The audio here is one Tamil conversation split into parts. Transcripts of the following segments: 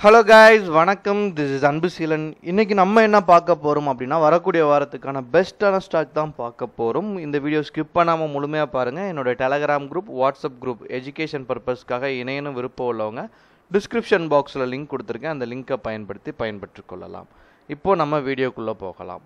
ஹலோ காய்ஸ் வணக்கம் திஸ் இஸ் அன்பு சீலன் இன்னைக்கு நம்ம என்ன பார்க்க போகிறோம் அப்படின்னா வரக்கூடிய வாரத்துக்கான பெஸ்ட்டான ஸ்டாக் தான் பார்க்க போகிறோம் இந்த வீடியோ ஸ்கிப் பண்ணாமல் முழுமையாக பாருங்கள் என்னோட Telegram group WhatsApp group education பர்பஸ்க்காக இணையனும் விருப்பம் உள்ளவங்க டிஸ்கிரிப்ஷன் பாக்ஸில் லிங்க் கொடுத்துருக்கேன் அந்த லிங்கை பயன்படுத்தி பயன்பெற்றுக் கொள்ளலாம் இப்போது நம்ம வீடியோக்குள்ளே போகலாம்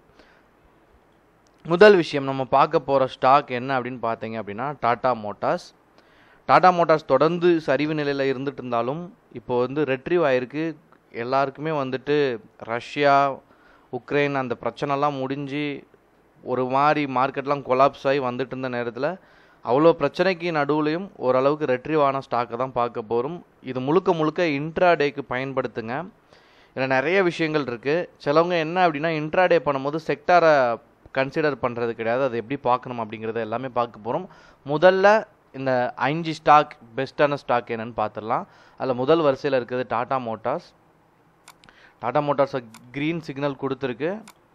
முதல் விஷயம் நம்ம பார்க்க போகிற ஸ்டாக் என்ன அப்படின்னு பார்த்தீங்க அப்படின்னா டாடா மோட்டார்ஸ் டாடா மோட்டார்ஸ் தொடர்ந்து சரிவு நிலையில் இருந்துட்டு இருந்தாலும் இப்போ வந்து ரெட்ரீவ் ஆயிருக்கு எல்லாருக்குமே வந்துட்டு ரஷ்யா உக்ரைன் அந்த பிரச்சனைலாம் முடிஞ்சு ஒரு மாதிரி மார்க்கெட்லாம் கொலாப்ஸ் ஆகி வந்துட்டு இருந்த நேரத்தில் அவ்வளோ பிரச்சனைக்கு நடுவுலையும் ஓரளவுக்கு ரெட்ரீவ் ஆன ஸ்டாக்கை தான் பார்க்க போகிறோம் இது முழுக்க முழுக்க இன்ட்ராடேக்கு பயன்படுத்துங்க இதில் நிறைய விஷயங்கள் இருக்குது சிலவங்க என்ன அப்படின்னா இன்ட்ராடே பண்ணும்போது செக்டாரை கன்சிடர் பண்ணுறது கிடையாது அதை எப்படி பார்க்கணும் அப்படிங்கிறத எல்லாமே பார்க்க போகிறோம் முதல்ல இந்த அஞ்சு ஸ்டாக் பெஸ்ட்டான ஸ்டாக் என்னன்னு பார்த்துடலாம் அதில் முதல் வரிசையில் இருக்கிறது Tata Motors Tata Motors green signal கொடுத்துருக்கு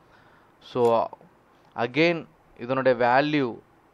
ஸோ அகெயின் இதனுடைய வேல்யூ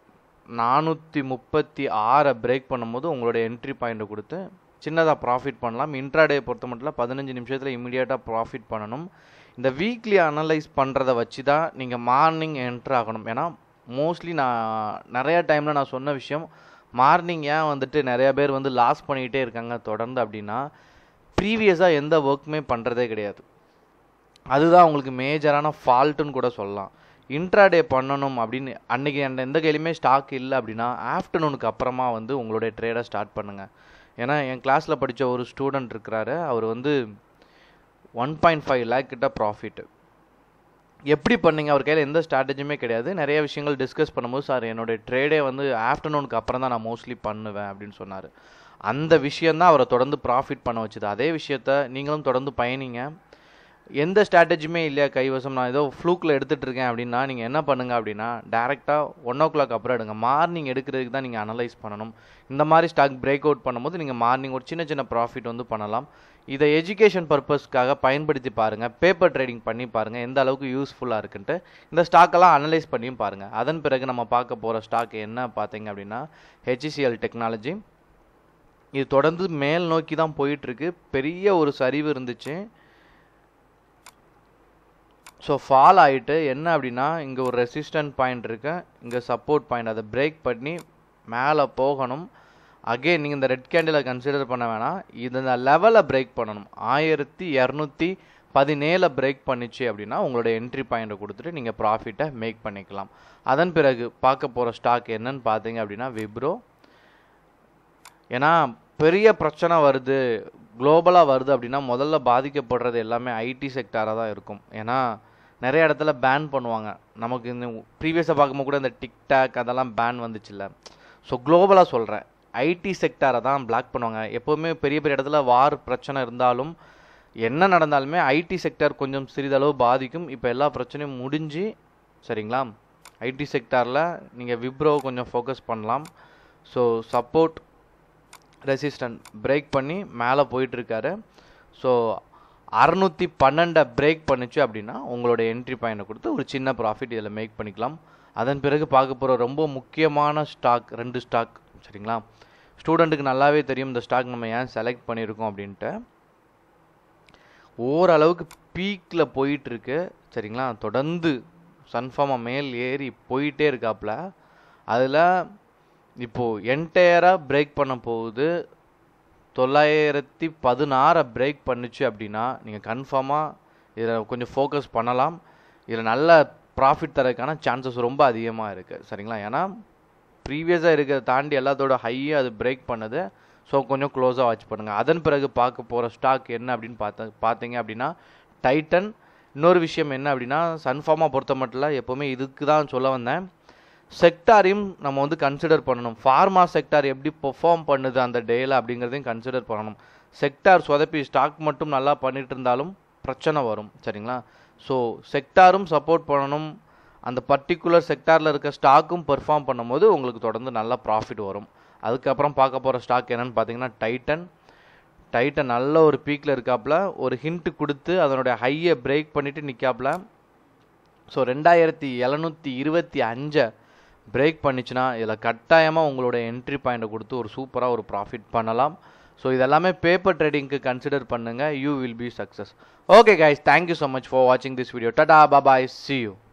நானூற்றி முப்பத்தி ஆறை பிரேக் பண்ணும்போது உங்களுடைய என்ட்ரி பாயிண்ட்டை கொடுத்து சின்னதாக ப்ராஃபிட் பண்ணலாம் இன்ட்ராடே பொறுத்த மட்டும் பதினஞ்சு நிமிஷத்தில் இமீடியட்டாக ப்ராஃபிட் பண்ணணும் இந்த வீக்லி அனலைஸ் பண்ணுறத வச்சு தான் நீங்கள் மார்னிங் என்ட்ரு ஆகணும் ஏன்னா மோஸ்ட்லி நான் நிறையா டைமில் நான் சொன்ன விஷயம் மார்னிங் ஏன் வந்துட்டு நிறையா பேர் வந்து லாஸ் பண்ணிக்கிட்டே இருக்காங்க தொடர்ந்து அப்படின்னா ப்ரீவியஸாக எந்த ஒர்க்குமே பண்ணுறதே கிடையாது அதுதான் உங்களுக்கு மேஜரான ஃபால்ட்டுன்னு கூட சொல்லலாம் இன்ட்ராடே பண்ணணும் அப்படின்னு அன்றைக்கி அந்த எந்த கையிலுமே ஸ்டாக் இல்லை அப்படின்னா ஆஃப்டர்நூனுக்கு அப்புறமா வந்து உங்களுடைய ட்ரேடை ஸ்டார்ட் பண்ணுங்கள் ஏன்னா என் கிளாஸில் படித்த ஒரு ஸ்டூடெண்ட் இருக்கிறாரு அவர் வந்து ஒன் பாயிண்ட் ஃபைவ் லேக் கிட்ட ப்ராஃபிட்டு எப்படி பண்ணீங்க அவர் கையில் எந்த ஸ்ட்ராட்டஜியுமே கிடையாது நிறைய விஷயங்கள் டிஸ்கஸ் பண்ணும்போது சார் என்னுடைய ட்ரேடே வந்து ஆஃப்டர்நூனுக்கு அப்புறம் தான் நான் மோஸ்ட்லி பண்ணுவேன் அப்படின்னு சொன்னார் அந்த விஷயந்தான் அவரை தொடர்ந்து ப்ராஃபிட் பண்ண வச்சுது அதே விஷயத்த நீங்களும் தொடர்ந்து பயணிங்க எந்த ஸ்ட்ராட்டஜியுமே இல்லையா கைவசம் நான் ஏதோ ஃப்ளூக்கில் எடுத்துகிட்டு இருக்கேன் அப்படின்னா நீங்கள் என்ன பண்ணுங்க அப்படின்னா டேரெக்டாக ஒன் ஓ கிளாக் அப்புறம் எடுங்க மார்னிங் எடுக்கிறதுக்கு தான் நீங்கள் அனலைஸ் பண்ணணும் இந்த மாதிரி ஸ்டாக் பிரேக் அவுட் பண்ணும்போது நீங்கள் மார்னிங் ஒரு சின்ன சின்ன ப்ராஃபிட் வந்து பண்ணலாம் இதை எஜுகேஷன் பர்பஸ்க்காக பயன்படுத்தி பாருங்கள் பேப்பர் ட்ரேடிங் பண்ணி பாருங்கள் எந்த அளவுக்கு யூஸ்ஃபுல்லாக இருக்குன்ட்டு இந்த ஸ்டாக்கெல்லாம் அனலைஸ் பண்ணியும் பாருங்கள் அதன் பிறகு நம்ம பார்க்க போகிற ஸ்டாக் என்ன பார்த்தீங்க அப்படின்னா ஹெச்சிசிஎல் டெக்னாலஜி இது தொடர்ந்து மேல் நோக்கி தான் போயிட்டுருக்கு பெரிய ஒரு சரிவு இருந்துச்சு ஸோ ஃபால் ஆகிட்டு என்ன அப்படின்னா இங்கே ஒரு ரெசிஸ்டன்ட் பாயிண்ட் இருக்கு இங்கே சப்போர்ட் பாயிண்ட் அதை பிரேக் பண்ணி மேலே போகணும் அகெயின் நீங்கள் இந்த ரெட் கேண்டிலை கன்சிடர் பண்ண வேணாம் இது இந்த லெவலை பிரேக் பண்ணணும் ஆயிரத்தி இரநூத்தி பதினேழை பிரேக் பண்ணிச்சு அப்படின்னா உங்களோட என்ட்ரி பாயிண்ட்டை கொடுத்துட்டு நீங்கள் ப்ராஃபிட்டை மேக் பண்ணிக்கலாம் அதன் பிறகு பார்க்க போகிற ஸ்டாக் என்னன்னு பார்த்தீங்க அப்படின்னா விப்ரோ ஏன்னா பெரிய பிரச்சனை வருது குளோபலாக வருது அப்படின்னா முதல்ல பாதிக்கப்படுறது எல்லாமே ஐடி செக்டாராக தான் இருக்கும் ஏன்னா நிறைய இடத்துல பேன் பண்ணுவாங்க நமக்கு இந்த ப்ரீவியஸாக பார்க்கும்போது கூட இந்த டிக்டாக் அதெல்லாம் பேன் வந்துச்சுல்ல ஸோ குளோபலாக சொல்கிறேன் ஐடி செக்டாரை தான் பிளாக் பண்ணுவாங்க எப்போவுமே பெரிய பெரிய இடத்துல வார் பிரச்சனை இருந்தாலும் என்ன நடந்தாலுமே ஐடி செக்டார் கொஞ்சம் சிறிதளவு பாதிக்கும் இப்போ எல்லா பிரச்சனையும் முடிஞ்சு சரிங்களா ஐடி செக்டாரில் நீங்கள் விப்ரோ கொஞ்சம் ஃபோக்கஸ் பண்ணலாம் ஸோ சப்போர்ட் ரெசிஸ்டன்ட் பிரேக் பண்ணி மேலே போயிட்டுருக்காரு ஸோ அறநூற்றி பன்னெண்டை பிரேக் பண்ணிச்சு அப்படின்னா உங்களோட என்ட்ரி பாயிண்டை கொடுத்து ஒரு சின்ன ப்ராஃபிட் இதில் மேக் பண்ணிக்கலாம் அதன் பிறகு பார்க்க போகிற ரொம்ப முக்கியமான ஸ்டாக் ரெண்டு ஸ்டாக் சரிங்களா ஸ்டூடெண்ட்டுக்கு நல்லாவே தெரியும் இந்த ஸ்டாக் நம்ம ஏன் செலக்ட் பண்ணியிருக்கோம் அப்படின்ட்டு ஓரளவுக்கு பீக்கில் போயிட்டுருக்கு சரிங்களா தொடர்ந்து சன்ஃபார்மா மேல் ஏறி போயிட்டே இருக்காப்புல அதில் இப்போது என்டையராக பிரேக் பண்ண போகுது தொள்ளாயிரத்தி பதினாறை பிரேக் பண்ணுச்சு அப்படின்னா நீங்கள் கன்ஃபார்மாக இதில் கொஞ்சம் ஃபோக்கஸ் பண்ணலாம் இதில் நல்ல ப்ராஃபிட் தரதுக்கான சான்சஸ் ரொம்ப அதிகமாக இருக்குது சரிங்களா ஏன்னா ப்ரீவியஸாக இருக்கிறத தாண்டி எல்லாத்தோட ஹையை அது பிரேக் பண்ணுது ஸோ கொஞ்சம் க்ளோஸாக வாட்ச் பண்ணுங்கள் அதன் பிறகு பார்க்க போகிற ஸ்டாக் என்ன அப்படின்னு பார்த்த பார்த்தீங்க அப்படின்னா டைட்டன் இன்னொரு விஷயம் என்ன அப்படின்னா சன்ஃபார்மா பொறுத்த மட்டும் எப்போவுமே இதுக்கு தான் சொல்ல வந்தேன் செக்டாரையும் நம்ம வந்து கன்சிடர் பண்ணணும் ஃபார்மா செக்டார் எப்படி பெர்ஃபார்ம் பண்ணுது அந்த டேயில் அப்படிங்கிறதையும் கன்சிடர் பண்ணணும் செக்டார் சொதப்பி ஸ்டாக் மட்டும் நல்லா பண்ணிட்டு இருந்தாலும் பிரச்சனை வரும் சரிங்களா ஸோ செக்டாரும் சப்போர்ட் பண்ணணும் அந்த பர்டிகுலர் செக்டாரில் இருக்க ஸ்டாக்கும் பெர்ஃபார்ம் பண்ணும்போது உங்களுக்கு தொடர்ந்து நல்ல ப்ராஃபிட் வரும் அதுக்கப்புறம் பார்க்க போகிற ஸ்டாக் என்னன்னு பார்த்தீங்கன்னா டைட்டன் டைட்டன் நல்ல ஒரு பீக்கில் இருக்காப்புல ஒரு ஹிண்ட் கொடுத்து அதனுடைய ஹையை பிரேக் பண்ணிவிட்டு நிற்காப்புல ஸோ ரெண்டாயிரத்தி எழுநூற்றி இருபத்தி அஞ்சை பிரேக் பண்ணிச்சுன்னா இதில் கட்டாயமாக உங்களோட என்ட்ரி பாயிண்ட்டை கொடுத்து ஒரு சூப்பராக ஒரு ப்ராஃபிட் பண்ணலாம் ஸோ இதெல்லாமே பேப்பர் ட்ரேடிங்க்கு கன்சிடர் பண்ணுங்கள் you will be success okay guys thank you so much for வாட்சிங் this video tata bye bye C you